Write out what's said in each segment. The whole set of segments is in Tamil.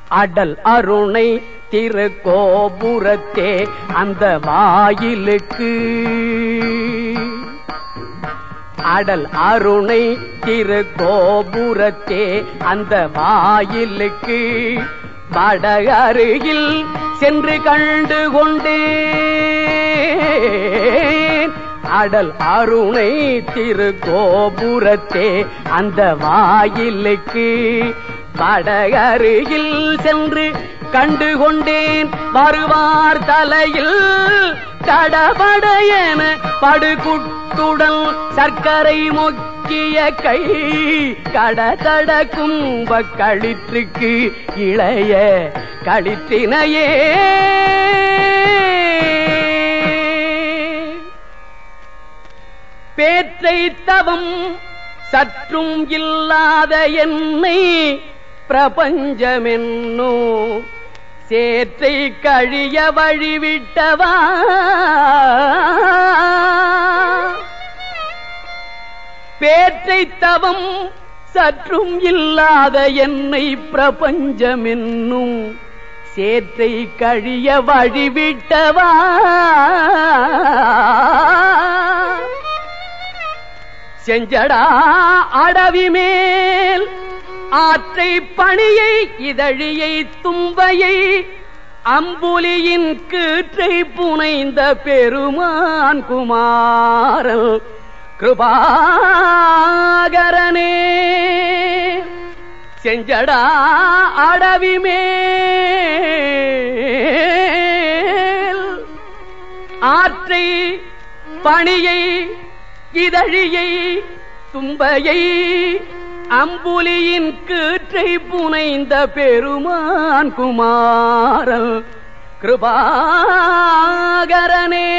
அடல் அருணை திருக்கோபுரத்தே அந்த வாயிலுக்கு அடல் அருணை திருக்கோபுரத்தே அந்த வாயிலுக்கு வட அருகில் சென்று கண்டு கொண்டேன் அடல் அருணை திருக்கோபுரத்தே அந்த வாயிலுக்கு வட அருகில் சென்று கண்டு கொண்டேன் வருவார் தலையில் தடபடையன படுகுட்டுடன் சர்க்கரை மொக்கிய கை கடதட கும்ப களிற்றுக்கு இளைய களிற்றினையே பேற்றை தவம் சற்றும் இல்லாத என்னை பிரபஞ்சமென்னோ சேற்றை கழிய வழிவிட்டவா பேற்றை தவம் சற்றும் இல்லாத என்னை பிரபஞ்சமென்னும் சேற்றை கழிய வழிவிட்டவா செஞ்சடா அடவி மேல் ஆற்றை பணியை இதழியை தும்பையை அம்புலியின் கீற்றை புனைந்த பெருமான் குமாரல் கிருபாகரனே செஞ்சடா அடவி மேல் ஆற்றை பணியை இதழியை தும்பையை அம்புலியின் கீற்றை புனைந்த பெருமான் குமாரல் கிருபாகரனே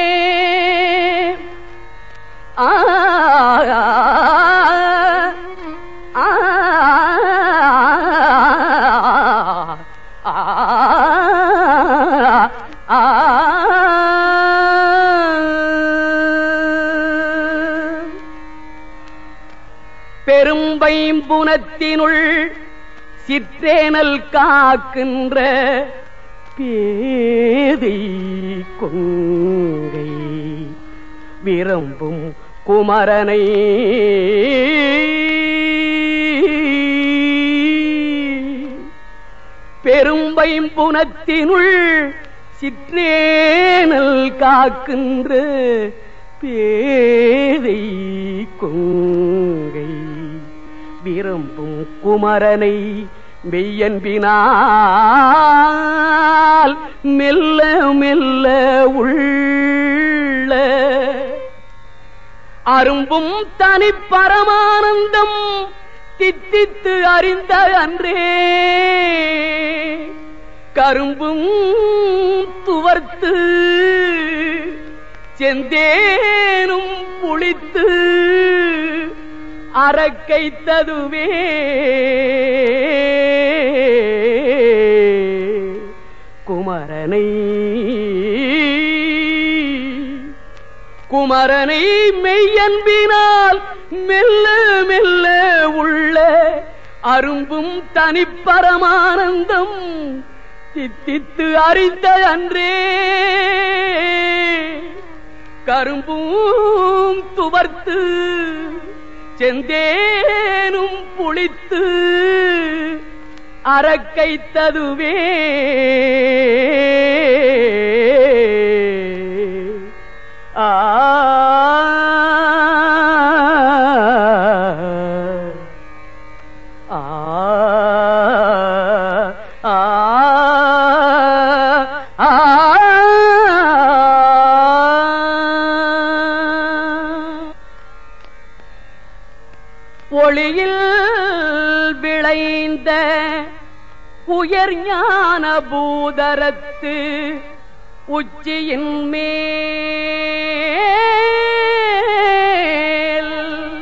ஆ ஆ பெரும்பைம்புனத்தினுள் சிற்றேனல் காக்கின்ற பேதை கொங்கை விரும்பும் குமரனை பெரும்பைம்புனத்தினுள் சிற்றேனல் காக்கின்ற பேதை கொங்கை விரும்பும் குமரனை மெய்யன்பினால் மெல்ல மெல்ல உள்ள அரும்பும் தனி பரமானந்தம் தித்தித்து அறிந்த அன்றே கரும்பும் துவர்த்து செந்தேனும் புளித்து அறக்கைத்ததுவே குமரனை குமரனை மெய்யன்பினால் மெல்ல மெல்ல உள்ள அரும்பும் தனிப்பரமானந்தம் தித்தித்து அறிந்த அன்றே கரும்பும் துவர்த்து செந்தேனும் புளித்து அறக்கைத்ததுவே ஆ ஆ ஆ ஆ ஒளியில் விளைந்த உயர் ஞான பூதரத்து உச்சியின் மேல்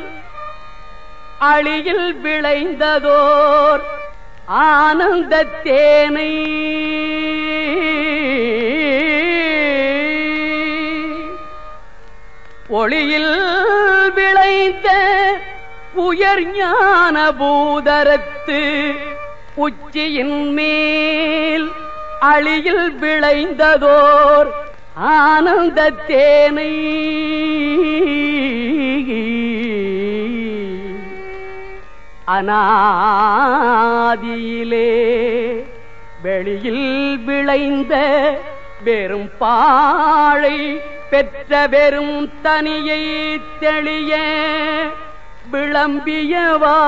அழியில் விளைந்ததோர் ஆனந்த தேனை ஒளியில் விளைந்த உயர் ஞான பூதரத்து உச்சியின் மேல் அழியில் விளைந்ததோர் ஆனந்த தேனை அனாதியிலே வெளியில் விளைந்த வெறும் பாழை பெற்ற வெறும் தனியை தெளிய விளம்பியவா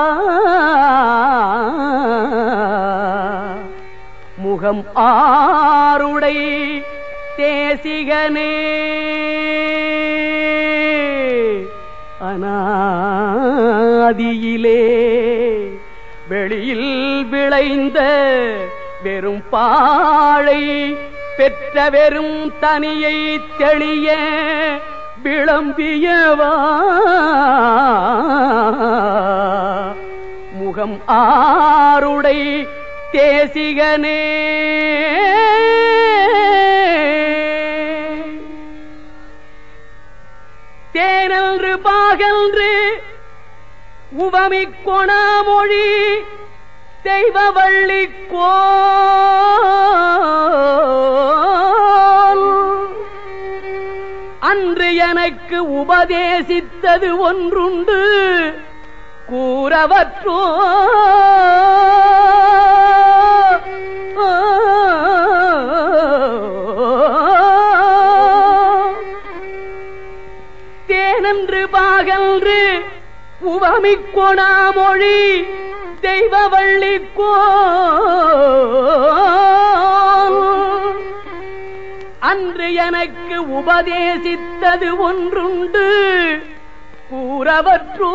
முகம் ஆருடை தேசிகனே அனாதியிலே வெளியில் விளைந்த வெறும் பாழை பெற்ற வெறும் தனியை தெளிய விளம்பியவா முகம் ஆருடை தேசிகனே தேனன்று பாகன்று உவமிக் கொணாமொழி தெய்வவள்ளி கோல் அன்று எனக்கு உபதேசித்தது ஒன்றுண்டு கூறவற்றோ தேனன்று பாகன்று உவமிக் கொணாமொழி தெய்வவள்ளி கோல் அன்று எனக்கு உபதேசித்தது ஒன்றுண்டு கூறவற்றோ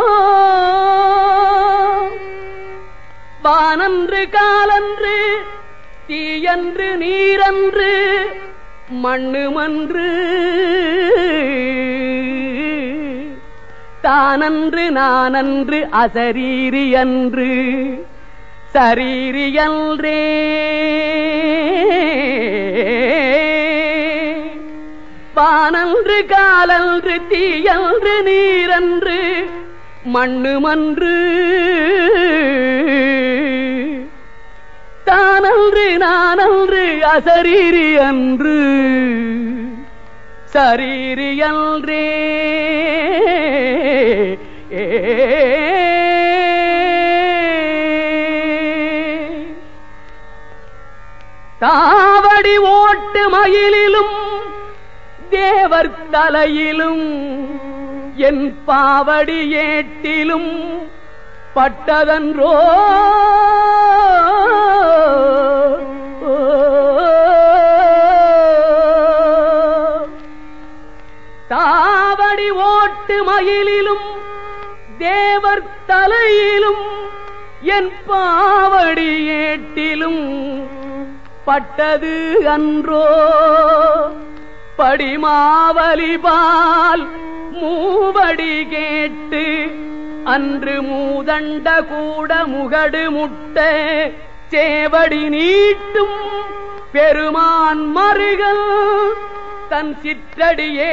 வானன்று காலன்று தீயன்று நீரன்று மண்ணுமன்று தானன்று நானன்று அசரீரி அன்று சரீரியன்றே வானன்று காலன்று தீயன்று நீரன்று மண்ணுமன்று தானன்று நானன்று அசரீரி அன்று சரீரியன்றே தாவடி ஓட்டு மயிலிலும் தேவர் தலையிலும் என் பாவடி ஏட்டிலும் பட்டதன்றோ தாவடி ஓட்டு மயிலிலும் தேவர் தலையிலும் என் பாவடி ஏட்டிலும் பட்டது அன்றோ படிமாவலிபால் மூவடி கேட்டு அன்று மூதண்ட கூட முகடு முட்ட சேவடி நீட்டும் பெருமான் மருகல் தன் சிற்றடியே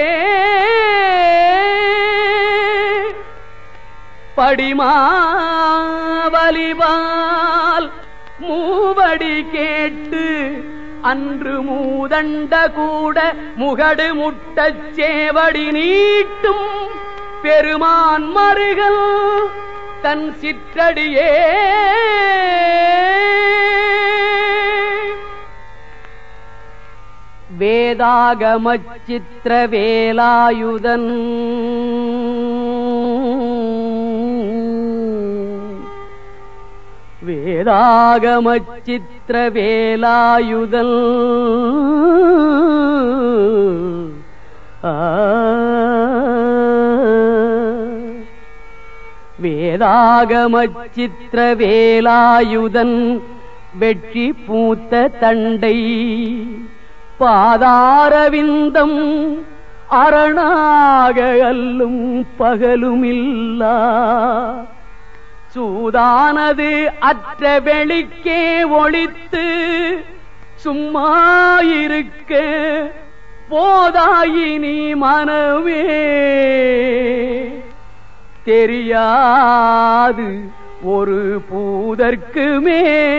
படிமாவலிபால் மூவடி கேட்டு அன்று மூதண்ட கூட முகடு முட்டச் சேவடி நீட்டும் பெருமான் மருகல் தன் சிற்றடியே வேதாகமச்சித்திர வேலாயுதன் வேதாகமச்சித்திர வேலாயுதல் ஆ வேதாகமச்சித்திர வேலாயுதன் வெற்றி பூத்த தண்டை பாதாரவிந்தம் அரணாக அல்லும் பகலுமில்லா சூதானது அற்ற வெளிக்கே ஒளித்து சும்மாயிருக்க போதாயினி மனவே தெரியாது ஒரு பூதற்குமே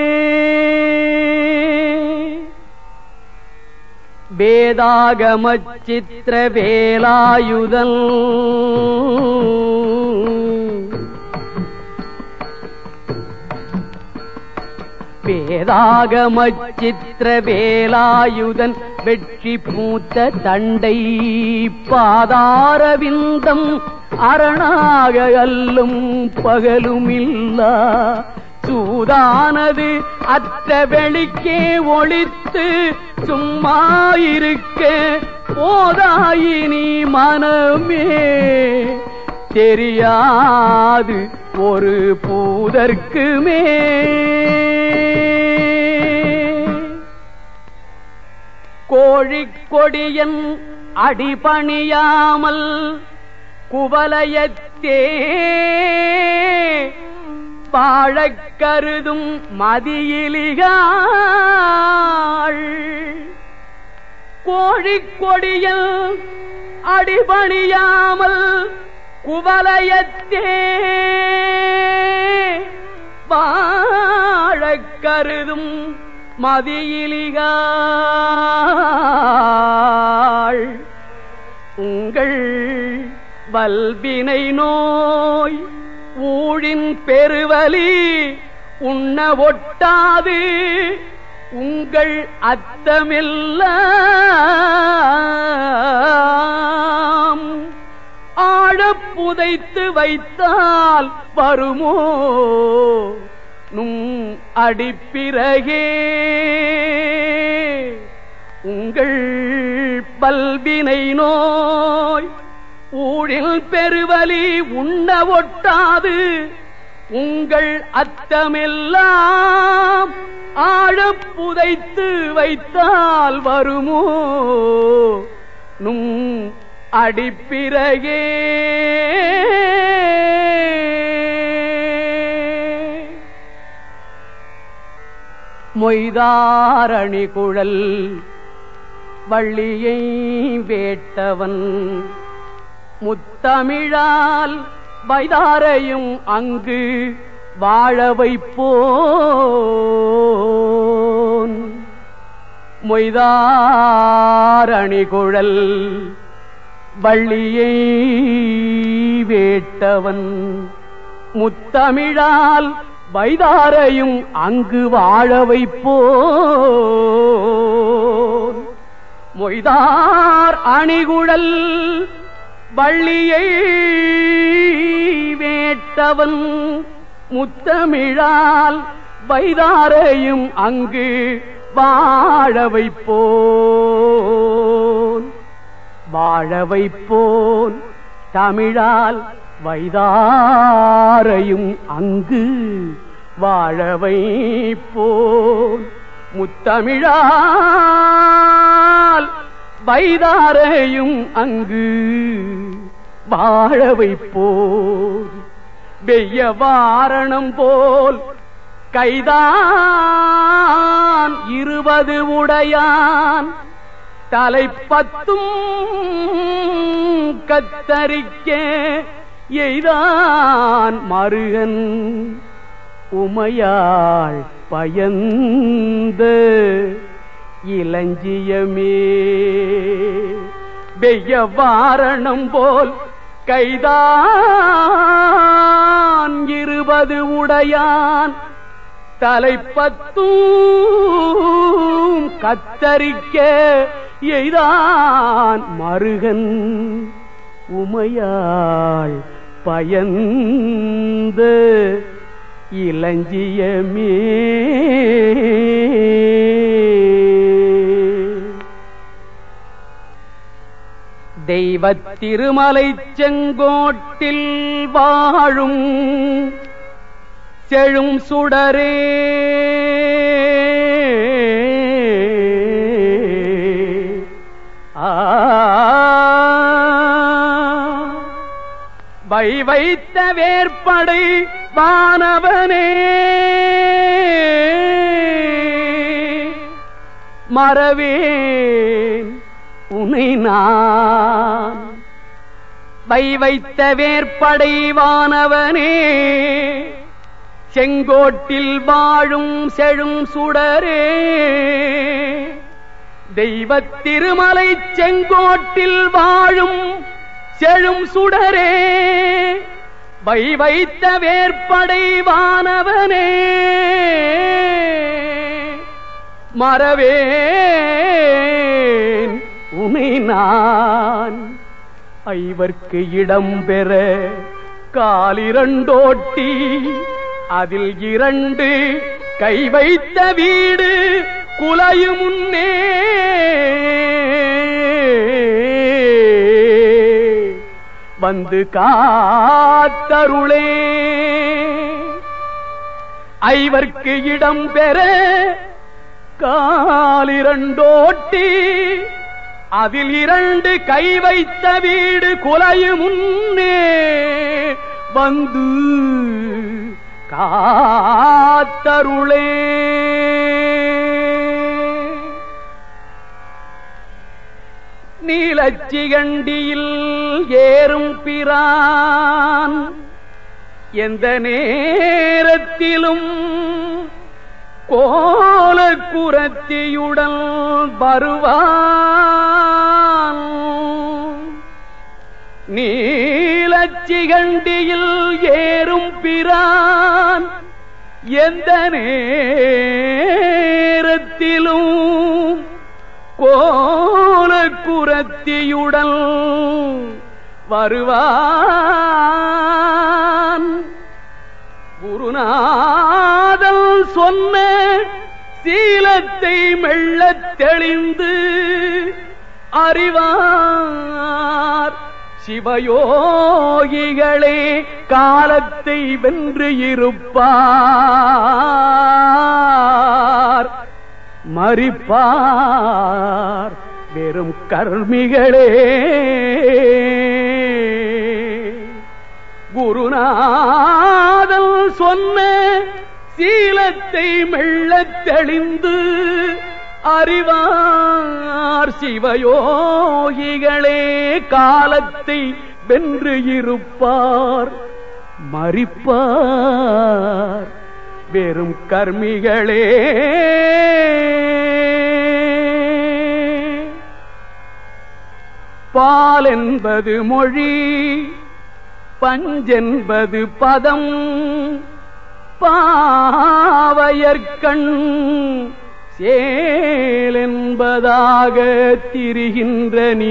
வேதாகமச் சித்திர வேலாயுதல் வேதாகமச் சித்திர வேலாயுதன் வெற்றி பூத்த தண்டை பாதாரவிந்தம் அரணாக அல்லும் பகலுமில்லா சூதானது அற்ற வெளிக்கே ஒளித்து சும்மா இருக்க போதாயினி மனமே தெரியாது ஒரு பூதற்குமே கோழிக்கொடியன் அடிபணியாமல் குவலயத்தே வாழக் கருதும் மதியிலிகாள் கோழிக்கொடியல் அடிபணியாமல் குவலயத்தே வாழக் கருதும் மதியிலிகாள் உங்கள் வல்வினை நோய் ஊழின் பெருவலி உண்ண ஒட்டாது உங்கள் அத்தமெல்லாம் ஆழப் புதைத்து வைத்தால் வருமோ நும் அடிப்பிறகே உங்கள் பல்வினை நோய் ஊழில் பெருவலி உண்ண ஒட்டாது உங்கள் அத்தமெல்லாம் ஆழப் புதைத்து வைத்தால் வருமோ நும் அடிப்பிறகே மொய்தாரணி குழல் வள்ளியை வேட்டவன் முத்தமிழால் வைதாரையும் அங்கு வாழ வைப்போன் மொய்தாரணி குழல் வள்ளியை வேட்டவன் முத்தமிழால் வைதாரையும் அங்கு வாழ வைப்போன் மொய்தார் அணிகுழல் வள்ளியை வேட்டவன் முத்தமிழால் வைதாரையும் அங்கு வாழ வைப்போன் வாழ வைப்போன் தமிழால் வைதாரையும் அங்கு வாழ வைப்போன் முத்தமிழால் வைதாரையும் அங்கு வாழ வைப்போன் வெய்ய வாரணம் போல் கைதான் இருபது உடையான் தலைப்பத்தும் கத்தரிக்க எய்தான் மருகன் உமையாள் பயந்த இளஞ்சியமே வெய்ய வாரணம் போல் கைதான் இருபது உடையான் தலைப்பத்தும் கத்தரிக்க எய்தான் மருகன் உமையாள் பயந்த இளஞ்சியமே தெய்வத் திருமலை செங்கோட்டில் வாழும் செழும் சுடரே ஆ வை வைத்த வேற்படை வானவனே மறவேன் உனை நான் வை வைத்த வேற்படை வானவனே செங்கோட்டில் வாழும் செழும் சுடரே தெய்வத் திருமலை செங்கோட்டில் வாழும் செழும் சுடரே வை வைத்த வேற்படை வானவனே மறவேன் உனை நான் ஐவர்க்கு இடம் பெற காலிரண்டோட்டி அதில் இரண்டு கை வைத்த வீடு குலையும் முன்னே வந்து காத்தருளே ஐவர்க்கு இடம் பெற காலிரண்டோட்டி அதில் இரண்டு கை வைத்த வீடு குலையும் முன்னே வந்து காத்தருளே நீலச்சிகண்டியில் ஏறும் பிரான் எந்த நேரத்திலும் கோல குரத்தியுடன் வருவான் நீலச்சிகண்டியில் ஏறும் பிரான் எந்த நேரத்திலும் கோல குரத்தியுடன் வருவான் குருநாதல் சொன்ன சீலத்தை மெல்லத் தெளிந்து அறிவார் சிவயோகிகளே காலத்தை வென்று இருப்பார் மறிப்பார் வெறும் கர்மிகளே குருநாதல் சொன்ன சீலத்தை மெல்லத் தெளிந்து அறிவார் சிவயோகிகளே காலத்தை வென்று இருப்பார் மறிப்பார் வெறும் கர்மிகளே பால் என்பது மொழி பஞ்சென்பது பதம் பாவையற்கண் சேலென்பதாக திரிகின்ற நீ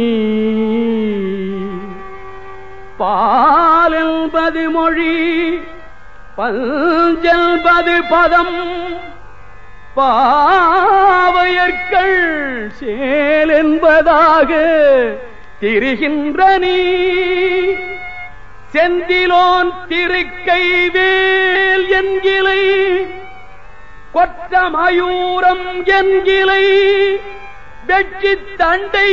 பால் என்பது மொழி பஞ்சென்பது பதம் பாவையற்கள் சேல் என்பதாக திரிகின்ற நீ செந்திலோன் திருக்கை வேல் என்கிலை கொற்ற மயூரம் என்கிலை வெற்றி தண்டை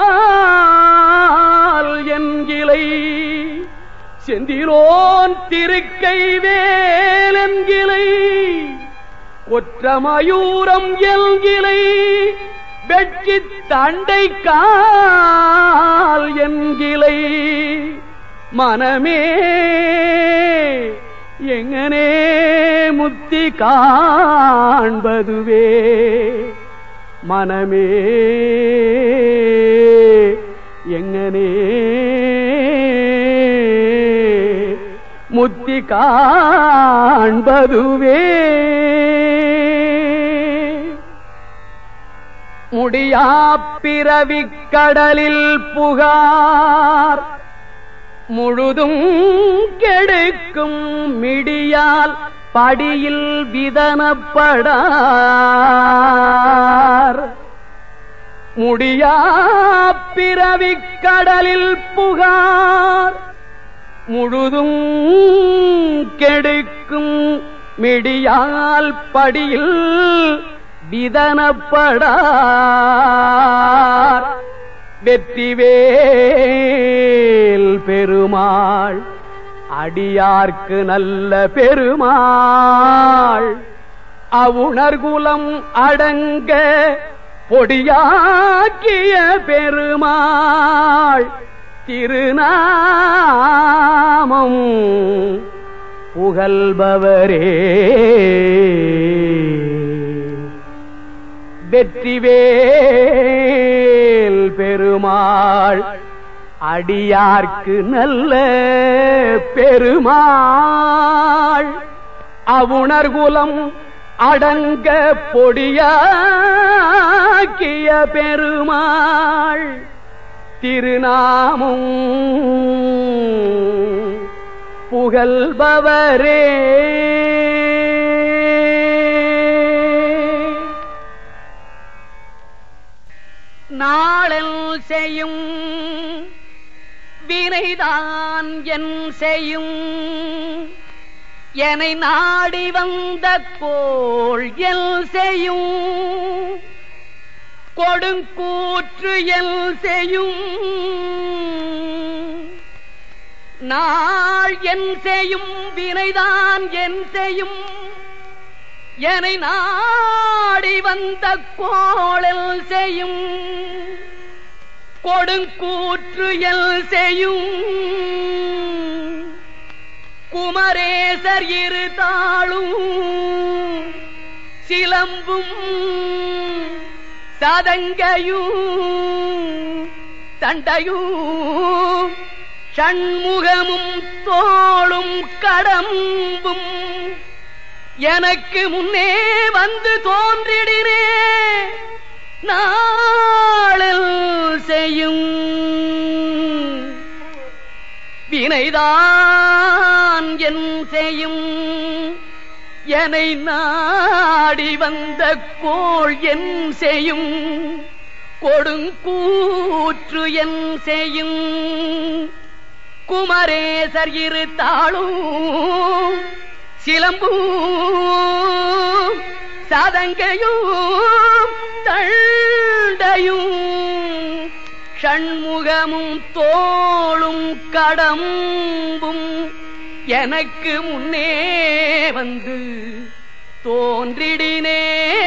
கால் என்கிலை செந்திலோன் திருக்கை வேல் என்கிலை கொற்ற மயூரம் என்கிலை வெற்றி தண்டை கால் என்கிலை மனமே எங்கனே முத்தி காண்பதுவே மனமே எங்கனே முத்தி காண்பதுவே முடியா பிறவிக் கடலில் புகார் முழுதும் கெடுக்கும் மிடியால் படியில் விதனப்படார் முடியா பிறவிக் கடலில் புகார் முழுதும் கெடுக்கும் மிடியால் படியில் விதனப்படார் வெற்றிவேல் பெருமாள் அடியார்க்கு நல்ல பெருமாள் அவுணர்குலம் அடங்க பொடியாக்கிய பெருமாள் திருநாமம் புகழ்பவரே வெற்றிவேல் பெருமாள் அடியார்க்கு நல்ல பெருமாள் அவுணர்குலம் அடங்க பொடியாக்கிய பெருமாள் திருநாமும் புகழ்பவரே நாளல் செய்யும் வினைதான் என் செய்யும் என்னை நாடி வந்த கோள் எல் செய்யும் கொடுங்கூற்று எல் செய்யும் நாள் என் செய்யும் வினைதான் என் செய்யும் என்னை நாடி வந்த கோளல் செய்யும் கொடுங்கூற்று எல் செய்யும் குமரேசர் இரு தாளும் சிலம்பும் சதங்கையும் தண்டையும் சண்முகமும் தோளும் கடம்பும் எனக்கு முன்னே வந்து தோன்றிடினே நாளில் செய்யும் வினைதான் என் செய்யும் என்னை நாடி வந்த கோள் என் செய்யும் கொடுங்கூற்று என் செய்யும் குமரேசர் இரு தாளும் சிலம்பும் சதங்கையும் தண்டையும் ஷண்முகமும் தோளும் கடம்பும் எனக்கு முன்னே வந்து தோன்றிடினே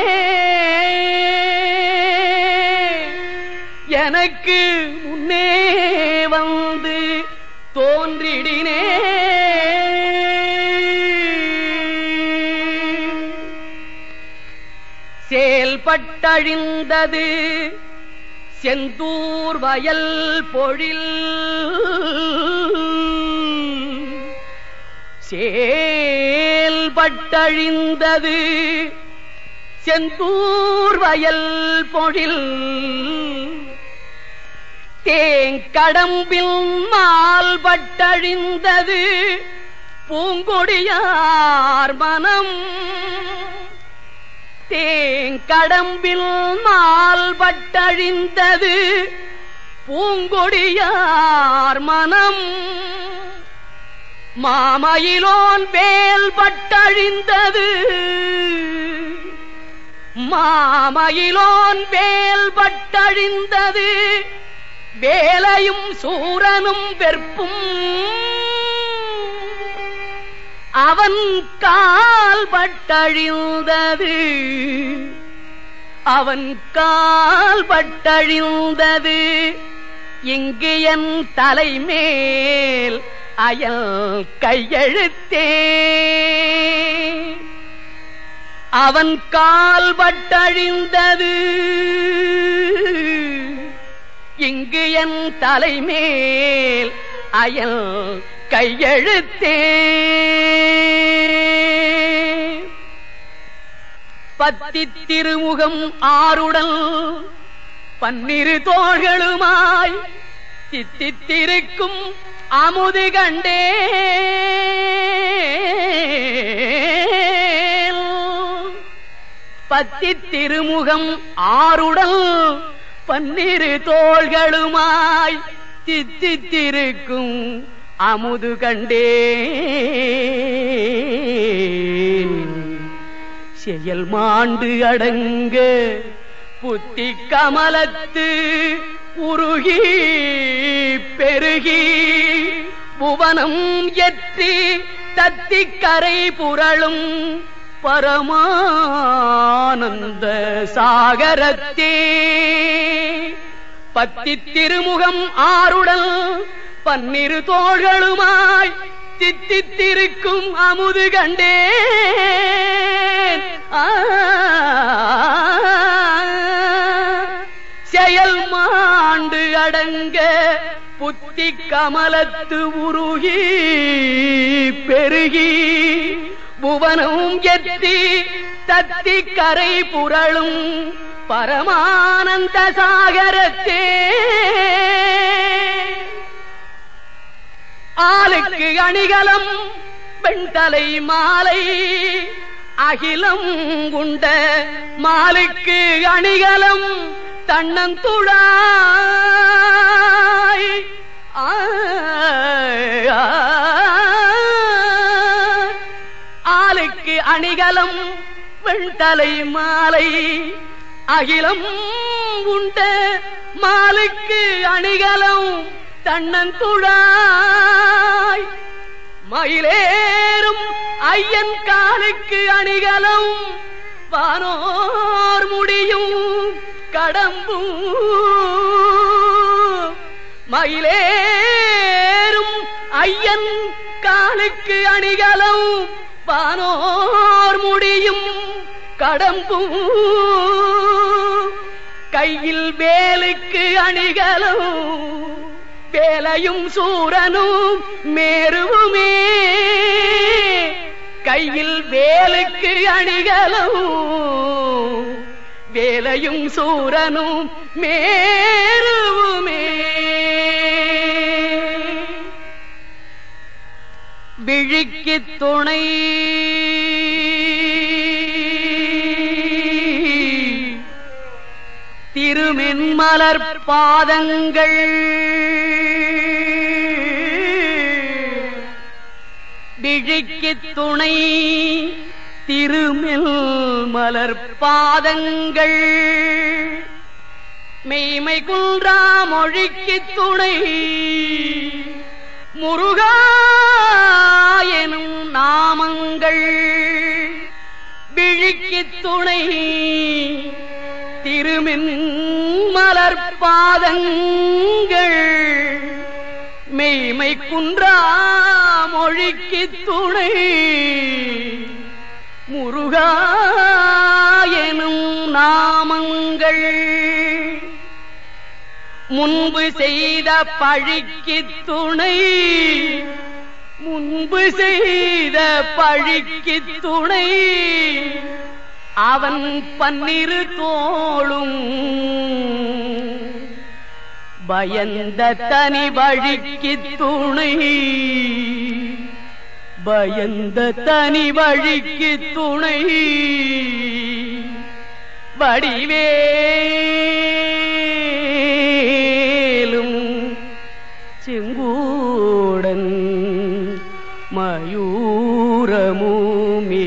எனக்கு முன்னே வந்து தோன்றிடினே செயல்பட்டழிந்தது செந்தூர் வயல் பொழில் செயல்பட்டழிந்தது செந்தூர் வயல் பொழில் தேங்கடம்பில் மால்பட்டழிந்தது பூங்கொடியார் மனம் தேங்கடம்பில் மால்பட்டழிந்தது பூங்கொடியார் மனம் மாமயிலோன் வேல் பட்டழிந்தது மாமயிலோன் வேல் பட்டழிந்தது வேலையும் சூரனும் வெற்பும் அவன் கால் பட்டழிந்தது அவன் கால் பட்டழிந்தது இங்கு என் தலைமேல் அயல் கையெழுத்தே அவன் கால் பட்டழிந்தது இங்கு என் தலைமேல் அயல் கையெழுத்தே பத்தி திருமுகம் ஆறுடல் பன்னிரு தோள்களுமாய் சித்தித்திருக்கும் அமுது கண்டே பத்தி திருமுகம் ஆறுடல் பன்னிரு தோள்களுமாய் சித்தித்திருக்கும் அமுது கண்டே செயல் மாண்டு அடங்க புத்தி கமலத்து உருகி பெருகி புவனம் எற்றி தத்திக்கரை புரளும் பரமானந்த சாகரத்தே பத்தி திருமுகம் ஆறுடல் பன்னிரு தோள்களுமாய் தித்தித்திருக்கும் அமுது கண்டேன் ஆ, செயல் மாண்டு அடங்க புத்தி கமலத்து உருகி பெருகி புவனம் எத்தி தத்தி கரை புரளும் பரமானந்த சாகரத்தே ஆளுக்கு அணிகலம் வெண்தலை மாலை அகிலம் உண்ட மாலுக்கு அணிகலம் தன்னந்துழாய் ஆய், ஆய். ஆளுக்கு அணிகலம் வெண்தலை மாலை அகிலம் உண்ட மாலுக்கு அணிகலம் தன்னந்துழாய் மயிலேறும் ஐயன் காலுக்கு அணிகலம் வானோர் முடியும் கடம்பும் மயிலேறும் ஐயன் காலுக்கு அணிகலம் வானோர் முடியும் கடம்பும் கையில் வேலுக்கு அணிகலம் வேலையும் சூரனும் மேருவுமே கையில் வேலுக்கு அணிகலம் வேலையும் சூரனும் மேருவுமே விழிக்கு துணை திருமென்மலர் பாதங்கள் விழிக்கு துணை திருமெல் மலர் பாதங்கள் மெய்மை குன்றா மொழிக்கு துணை முருகா எனும் நாமங்கள் விழிக்கு துணை திருமின் மலர் பாதங்கள் மெய்மை குன்றா மொழிக்கு துணை முருகா எனும் நாமங்கள் முன்பு செய்த பழிக்கு துணை முன்பு செய்த பழிக்கு துணை அவன் பன்னிரு தோளும் பயந்த தனி வழிக்கு துணை பயந்த தனி வழிக்கு துணை வடிவேலும் செங்கூடன் மயூரமுமே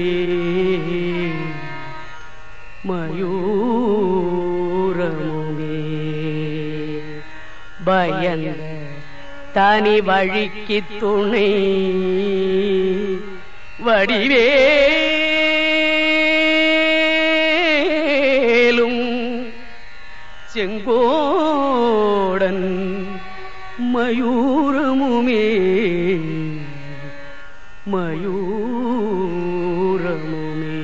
மயூரமுமே பயந்த தனி வழிக்கு துணை வடிவேலும் செங்கோடன் மயூரமுமே மயூரமுமே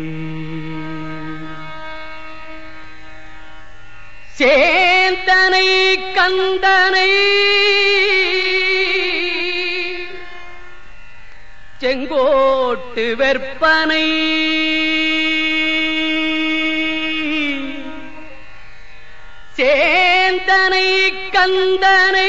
சேந்தனை கந்தனை செங்கோட்டு வெற்பனை சேந்தனை கந்தனை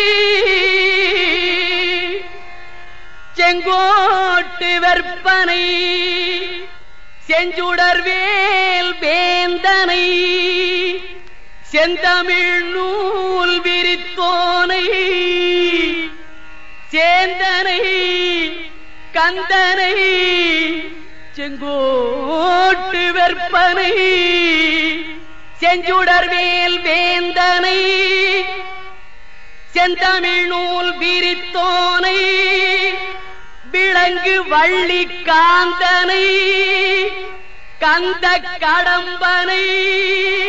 செங்கோட்டு வெற்பனை செஞ்சுடர் வேல் வேந்தனை செந்தமிழ் நூல் விரித்தோனை சேந்தனை கந்தனை செங்கோட்டு வெற்பனை செஞ்சுடர் வேல் வேந்தனை செந்தமிழ் நூல் விரித்தோனை விளங்கு வள்ளி காந்தனை கந்த கடம்பனை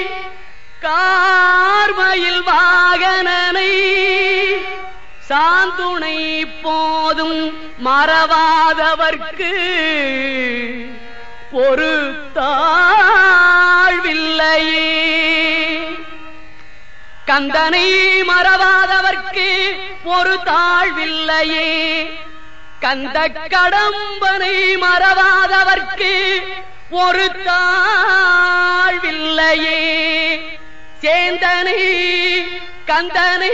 கார்மயில் வாகனனை சாந்த சாந்துணை போதும் மறவாதவர்க்கு ஒரு தாழ்வில்லையே கந்தனை மறவாதவர்க்கு ஒரு தாழ்வில்லையே கந்த கடம்பனை மறவாதவர்க்கு ஒரு தாழ்வில்லையே சேந்தனை கந்தனை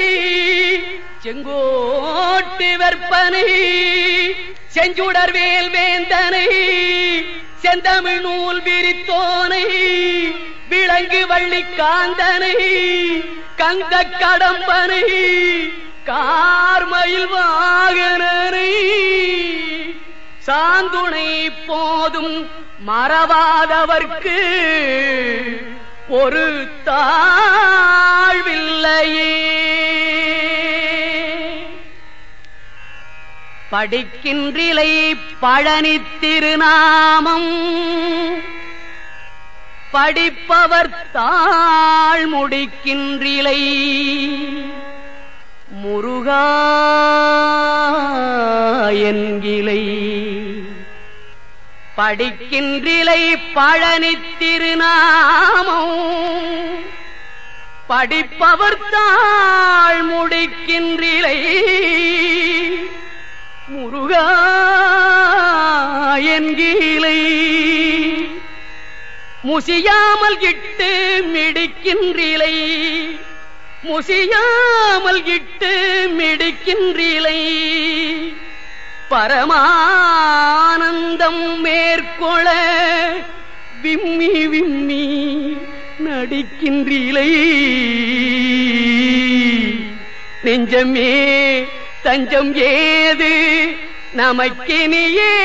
செங்கோட்டு வெற்பனை செஞ்சுடர் வேல் வேந்தனை செந்தமிழ் நூல் விரித்தோனை விலங்கு வள்ளி காந்தனை கந்த கடம்பனை கார்மயில் வாகனனை சாந்துணை போதும் மறவாதவர்க்கு ஒரு தாழ்வில்லையே படிக்கின்றிலை பழனி திருநாமம் படிப்பவர் தாழ் முடிக்கின்றிலை முருகா என்கிலை படிக்கின்றிலை பழனி திருநாமம் படிப்பவர் தாழ் முடிக்கின்றிலை முருகா என்கிலை முசியாமல் இட்டு மிடிக்கின்றிலை முசியாமல் இட்டு மிடிக்கின்றிலை பரமானந்தம் மேற்கொள விம்மி விம்மி நடிக்கின்றிலை நெஞ்சமே தஞ்சம் ஏது நமக்கினியே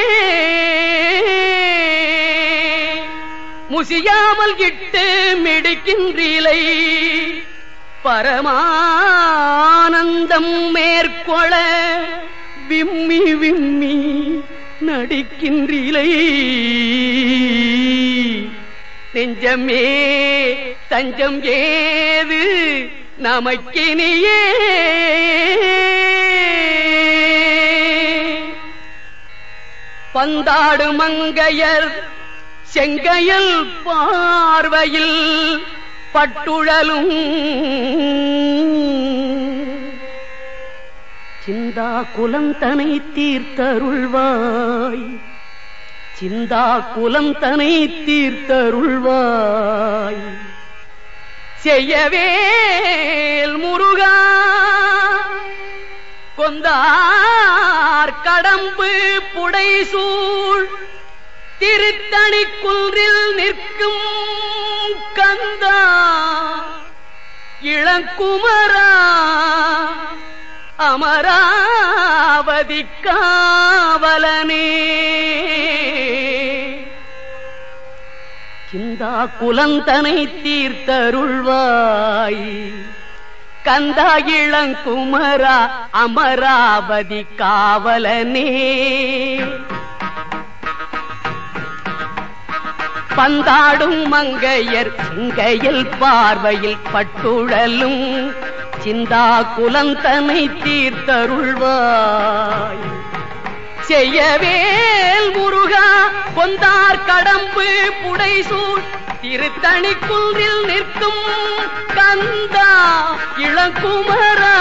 முசியாமல் இட்டு மிடிக்கின்றிலை பரமானந்தம் மேற்கொள விம்மி விம்மி நடிக்கின்றிலை நெஞ்சமே தஞ்சம் ஏது நமக்கினியே பந்தாடு மங்கையர் செங்கையல் பார்வையில் பட்டுழலும் சிந்தா குலந்தனை தீர்த்தருள்வாய் சிந்தா குலந்தனை தீர்த்தருள்வாய் செய்யவேல் முருகா கொந்தார் கடம்பு புடைசூழ் திருத்தணி குன்றில் நிற்கும் கந்தா இளங்குமரா அமராவதி காவலனே சிந்தா குலந்தனை தீர்த்தருள்வாய் கந்தா இளங்குமரா அமராவதி காவலனே பந்தாடும் மங்கையர் சிங்கையில் பார்வையில் பட்டுழலும் சிந்தா குலந்தனை தீர்த்தருள்வாய் செய்யவேல் முருகா கொந்தார் கடம்பு புடைசூழ் திருத்தணி குன்றில் நிற்கும் கந்தா இளங்குமரா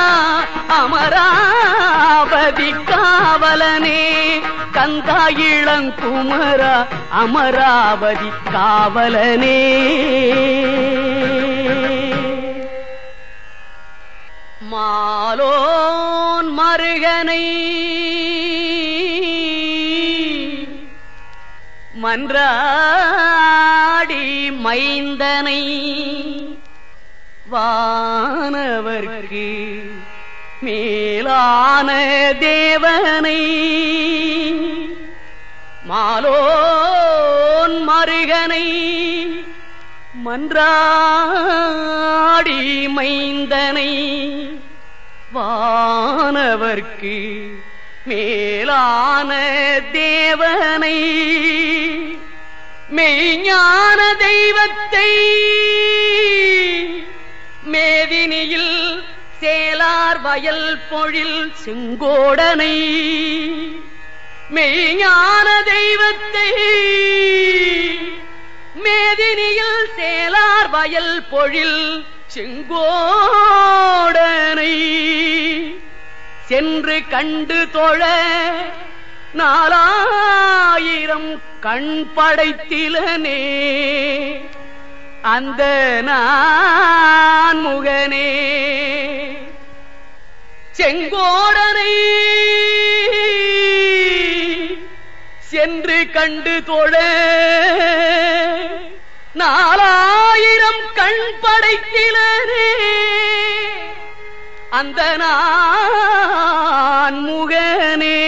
அமராவதி காவலனே கந்தா இளங்குமரா அமராவதி காவலனே மாலோன் மருகனை மன்றாடி மைந்தனை வானவர்க்கு மேலான தேவனை மாலோன் மருகனை மன்றாடி மைந்தனை வானவர்க்கு மேலான தேவனை மெய்ஞான தெய்வத்தை மேதினியில் சேலார் வயல் பொழில் செங்கோடனை மெய்ஞான தெய்வத்தை மேதினியில் சேலார் வயல் பொழில் செங்கோடனை சென்று கண்டு தொழ நாலாயிரம் கண் படைத்திலனே அந்த நான் முகனே செங்கோடனை சென்று கண்டு தொழ நாலாயிரம் கண் படைத்திலனே அந்த நான் முகனே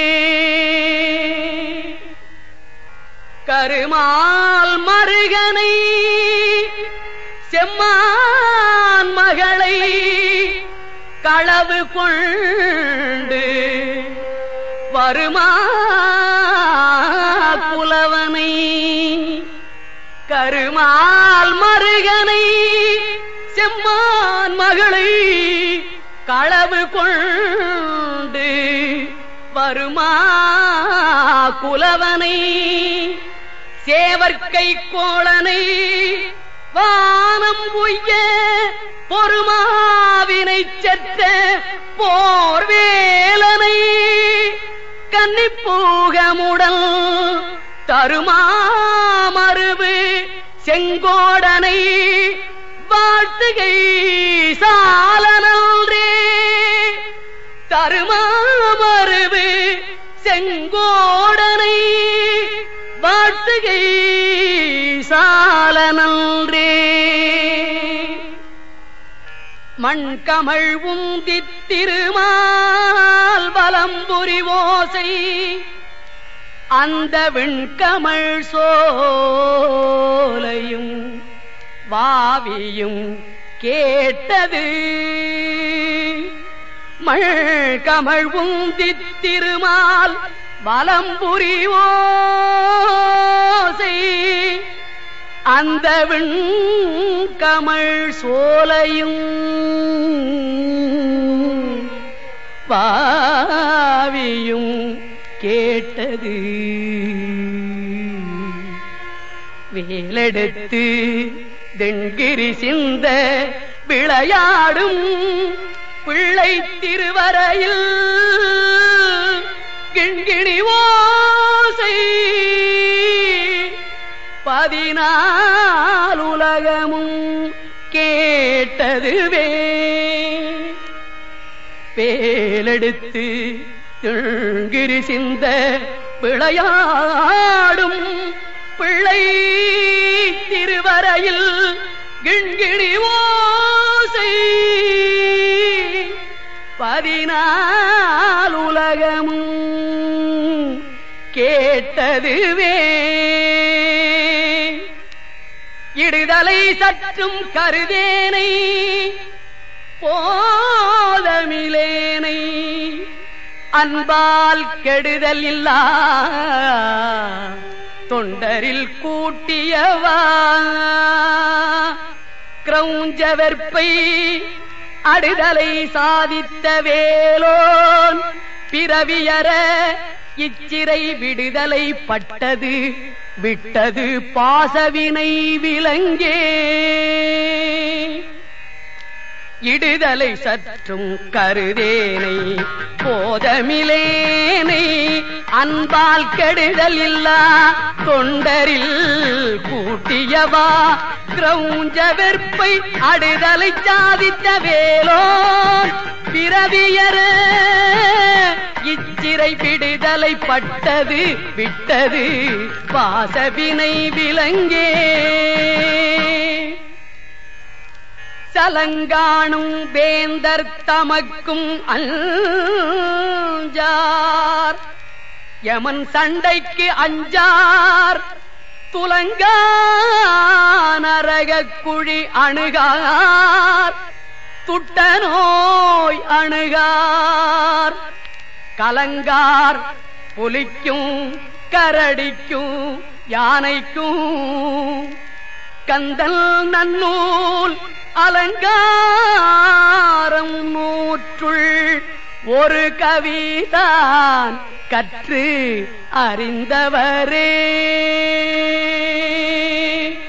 கருமால் மருகனை செம்மான் மகளை களவு கொண்டு வருமா புலவனை கருமால் மருகனை செம்மான் மகளை களவு கொண்டு வருமா குலவனை சேவற்கை கோளனை வானம் உய்ய பொறுமாவினை செற்ற போர்வேலனை கன்னிப்பூகமுடல் தருமாமருவு செங்கோடனை வாழ்த்துகை சாலனல்ரே தருமாமருவு செங்கோடனை வாழ்த்துகை சாலனல்ரே மண்கமழ் உந்தித் திருமால் வலம்புரி ஓசை அந்த விண்கமழ் சோலையும் வாவியும் கேட்டது மழ்கமழ் உந்தித் திருமால் வலம்புரி ஓசை அந்த விண்கமழ் சோலையும் பாவியும் கேட்டது வேலெடுத்து தென்கிரி சிந்த விளையாடும் பிள்ளை திருவரையில் கிண்கிணி ஓசை பதினாலுலகமும் கேட்டதுவே பேலெடுத்து திழ்கிரி சிந்த விளையாடும் பிள்ளை திருவரையில் கிண்கிணி ஓசை பதினாலுலகமும் கேட்டதுவே இடுதலை சற்றும் கருதேனை போதமிலேனை அன்பால் கெடுதல் இல்லா தொண்டரில் கூட்டியவா கிரௌஞ்ச வெற்பை அடுதலை சாதித்த வேலோன் பிறவியற இச்சிறை விடுதலை பட்டது விட்டது பாசவினை விலங்கே இடுதலை சற்றும் கருதேனை போதமிலேனை அன்பால் கெடுதல் இல்லா தொண்டரில் கூட்டியவா கிரௌஞ்ச வெற்பை அடுதலை சாதித்த வேலோ பிறவியர இச்சிறை விடுதலை பட்டது விட்டது பாசவினை விலங்கே சலங்காணும் வேந்தர் தமக்கும் அஞ்சார் யமன் சண்டைக்கு அஞ்சார் துலங்கா நரக குழி அணுகார் துட்ட நோய் அணுகார் கலங்கார் புலிக்கும் கரடிக்கும் யானைக்கும் கந்தல் நன்னூல் அலங்காரம் நூற்றுள் ஒரு கவிதான் கற்று அறிந்தவரே